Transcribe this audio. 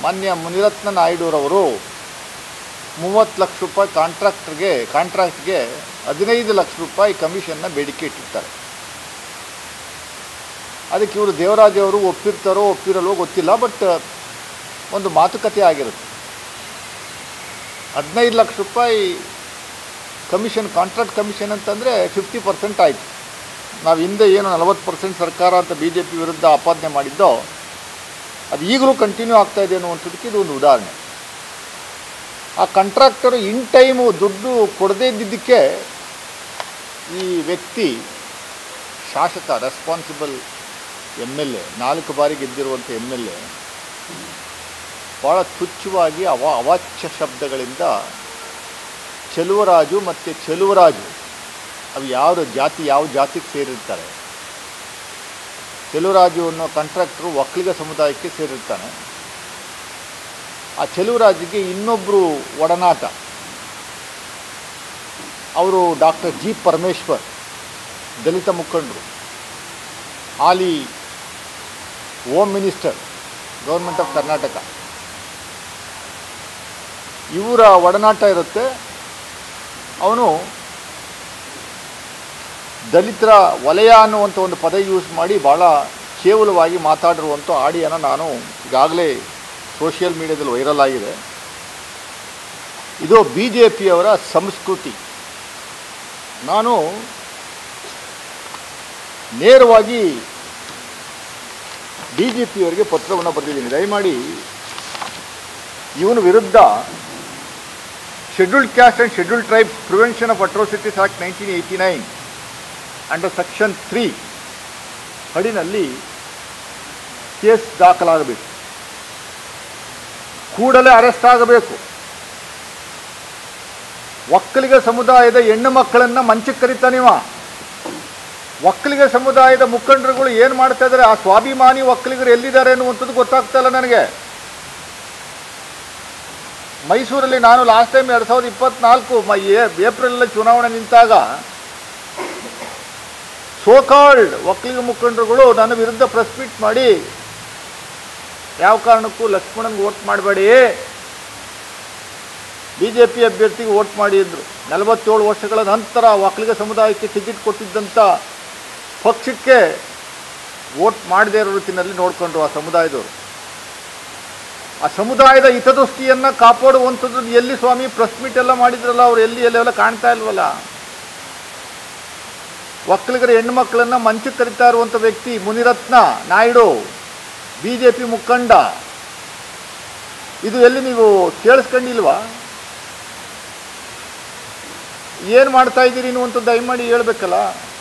ಮಾನ್ಯ ಮುನಿರತ್ನ ನಾಯ್ಡುರವರು ಮೂವತ್ತು ಲಕ್ಷ ರೂಪಾಯಿ ಕಾಂಟ್ರಾಕ್ಟ್ರಿಗೆ ಕಾಂಟ್ರಾಕ್ಟ್ಗೆ ಹದಿನೈದು ಲಕ್ಷ ರೂಪಾಯಿ ಕಮಿಷನ್ನ ಬೇಡಿಕೆ ಇಟ್ಟಿರ್ತಾರೆ ಅದಕ್ಕೆ ಇವರು ದೇವರಾಜ್ ಅವರು ಒಪ್ಪಿರ್ತಾರೋ ಒಪ್ಪಿರಲ್ವೋ ಗೊತ್ತಿಲ್ಲ ಬಟ್ ಒಂದು ಮಾತುಕತೆ ಆಗಿರುತ್ತೆ ಹದಿನೈದು ಲಕ್ಷ ರೂಪಾಯಿ ಕಮಿಷನ್ ಕಾಂಟ್ರಾಕ್ಟ್ ಕಮಿಷನ್ ಅಂತಂದರೆ ಫಿಫ್ಟಿ ಪರ್ಸೆಂಟ್ ಆಯಿತು ನಾವು ಹಿಂದೆ ಏನು ನಲವತ್ತು ಪರ್ಸೆಂಟ್ ಸರ್ಕಾರ ಅಂತ ಬಿ ಜೆ ಪಿ ವಿರುದ್ಧ ಆಪಾದನೆ ಮಾಡಿದ್ದೋ ಅದು ಈಗಲೂ ಕಂಟಿನ್ಯೂ ಆಗ್ತಾ ಇದೆ ಅನ್ನುವಂಥದ್ದಕ್ಕೆ ಇದು ಒಂದು ಉದಾಹರಣೆ ಆ ಕಾಂಟ್ರಾಕ್ಟರು ಇನ್ ಟೈಮು ದುಡ್ಡು ಕೊಡದೇ ಇದ್ದಿದ್ದಕ್ಕೆ ಈ ವ್ಯಕ್ತಿ ಶಾಸಕ ರೆಸ್ಪಾನ್ಸಿಬಲ್ ಎಮ್ ಎಲ್ ಎ ನಾಲ್ಕು ಬಾರಿ ಗೆದ್ದಿರುವಂಥ ಎಮ್ ಎಲ್ ಎ ಭಾಳ ತುಚ್ಛವಾಗಿ ಅವ ಅವಾಚ್ಯ ಶಬ್ದಗಳಿಂದ ಚೆಲುವರಾಜು ಮತ್ತು ಚೆಲುವರಾಜು ಅವು ಯಾವ ಜಾತಿ ಯಾವ ಜಾತಿಗೆ ಸೇರಿರ್ತಾರೆ ಚೆಲುವರಾಜು ಅನ್ನೋ ಕಾಂಟ್ರಾಕ್ಟ್ರು ಒಕ್ಕಲಿಗ ಸಮುದಾಯಕ್ಕೆ ಸೇರಿರ್ತಾನೆ ಆ ಚೆಲುವರಾಜಿಗೆ ಇನ್ನೊಬ್ಬರು ಒಡನಾಟ ಅವರು ಡಾಕ್ಟರ್ ಜಿ ಪರಮೇಶ್ವರ್ ದಲಿತ ಮುಖಂಡರು ಹಾಲಿ home minister government of Karnataka ಇವರ ಒಡನಾಟ ಇರುತ್ತೆ ಅವನು ದಲಿತರ ವಲಯ ಅನ್ನುವಂಥ ಒಂದು ಪದ ಯೂಸ್ ಮಾಡಿ ಭಾಳ ಕೇವಲವಾಗಿ ಮಾತಾಡಿರುವಂಥ ಆಡಿಯೋನ ನಾನು ಈಗಾಗಲೇ ಸೋಷಿಯಲ್ ಮೀಡಿಯಾದಲ್ಲಿ ವೈರಲ್ ಆಗಿದೆ ಇದು ಬಿ ಜೆ ಪಿಯವರ ಸಂಸ್ಕೃತಿ ನಾನು ನೇರವಾಗಿ ಡಿ ಜಿ ಪಿಯವರಿಗೆ ಪತ್ರವನ್ನು ಬರೆದಿದ್ದೀನಿ ದಯಮಾಡಿ ಇವನ ವಿರುದ್ಧ scheduled caste and scheduled tribes prevention of atrocities act nineteen eighty nine under section three ಅಡಿನಲ್ಲಿ ಕೇಸ್ ದಾಖಲಾಗಬೇಕು ಕೂಡಲೇ ಅರೆಸ್ಟ್ ಆಗಬೇಕು ಒಕ್ಕಲಿಗ ಸಮುದಾಯದ ಹೆಣ್ಣು ಮಕ್ಕಳನ್ನು ಮಂಚಕ್ಕೆ ಕರೀತಾನಿವ ಒಕ್ಕಲಿಗ ಸಮುದಾಯದ ಮುಖಂಡರುಗಳು ಏನು ಮಾಡ್ತಾ ಇದ್ದಾರೆ ಆ ಸ್ವಾಭಿಮಾನಿ ಒಕ್ಕಲಿಗರು ಎಲ್ಲಿದ್ದಾರೆ ಅನ್ನುವಂಥದ್ದು ಗೊತ್ತಾಗ್ತಾ ಇಲ್ಲ ನನಗೆ ಮೈಸೂರಲ್ಲಿ ನಾನು ಲಾಸ್ಟ್ ಟೈಮ್ ಎರಡು ಸಾವಿರದ ಇಪ್ಪತ್ನಾಲ್ಕು ಮ ಏಪ್ರಿಲಲ್ಲಿ ಚುನಾವಣೆ ನಿಂತಾಗ ಸೋಕಾಲ್ಡ್ ಒಕ್ಕಲಿಗ ಮುಖಂಡರುಗಳು ನನ್ನ ವಿರುದ್ಧ ಪ್ರೆಸ್ ಮೀಟ್ ಮಾಡಿ ಯಾವ ಕಾರಣಕ್ಕೂ ಲಕ್ಷ್ಮಣನ್ಗೆ ವೋಟ್ ಮಾಡಬೇಡಿ ಬಿ ಜೆ ಪಿ ಅಭ್ಯರ್ಥಿಗೆ ವೋಟ್ ಮಾಡಿ ಅಂದರು ನಲವತ್ತೇಳು ವರ್ಷಗಳ ನಂತರ ಒಕ್ಕಲಿಗ ಸಮುದಾಯಕ್ಕೆ ಟಿಕೆಟ್ ಕೊಟ್ಟಿದ್ದಂಥ ಪಕ್ಷಕ್ಕೆ ವೋಟ್ ಮಾಡದೇ ಇರೋ ರೀತಿಯಲ್ಲಿ ನೋಡ್ಕೊಂಡ್ರು ಆ ಸಮುದಾಯದವರು ಆ ಸಮುದಾಯದ ಹಿತದೃಷ್ಟಿಯನ್ನು ಕಾಪಾಡುವಂಥದ್ದು ಎಲ್ಲಿ ಸ್ವಾಮಿ ಪ್ರೆಸ್ ಮೀಟ್ ಎಲ್ಲ ಮಾಡಿದ್ರಲ್ಲ ಅವ್ರು ಎಲ್ಲಿ ಎಲ್ಲೆಲ್ಲ ಕಾಣ್ತಾ ಇಲ್ವಲ್ಲ ಒಕ್ಕಲಿಗರ ಹೆಣ್ಮಕ್ಳನ್ನು ಮಂಚಕ್ಕೆ ಕರಿತಾ ಇರುವಂಥ ವ್ಯಕ್ತಿ Munirathna Naidu B J P ಮುಖಂಡ ಇದು ಎಲ್ಲಿ ನೀವು ಕೇಳಿಸ್ಕೊಂಡಿಲ್ವಾ ಏನು ಮಾಡ್ತಾ ಇದ್ದೀರಿ ಅನ್ನುವಂಥದ್ದು ದಯಮಾಡಿ ಹೇಳ್ಬೇಕಲ್ಲ